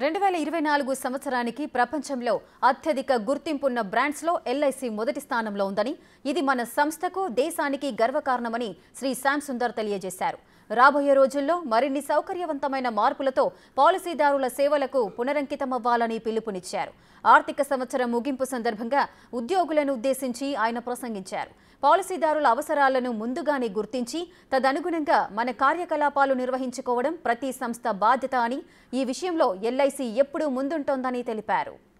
రెండు వేల ఇరవై నాలుగు సంవత్సరానికి ప్రపంచంలో అత్యధిక గుర్తింపున్న బ్రాండ్స్లో ఎల్ఐసి మొదటి స్థానంలో ఉందని ఇది మన సంస్థకు దేశానికి గర్వకారణమని శ్రీ శ్యామ్ సుందర్ తెలియజేశారు రాబోయే రోజుల్లో మరిన్ని సౌకర్యవంతమైన మార్పులతో పాలసీదారుల సేవలకు పునరంకితమవ్వాలని పిలుపునిచ్చారు ఆర్థిక సంవత్సరం ముగింపు సందర్భంగా ఉద్యోగులను ఉద్దేశించి ఆయన ప్రసంగించారు పాలసీదారుల అవసరాలను ముందుగానే గుర్తించి తదనుగుణంగా మన కార్యకలాపాలు నిర్వహించుకోవడం ప్రతి సంస్థ బాధ్యత అని ఈ విషయంలో ఎల్ఐసి ఎప్పుడూ ముందుంటోందని తెలిపారు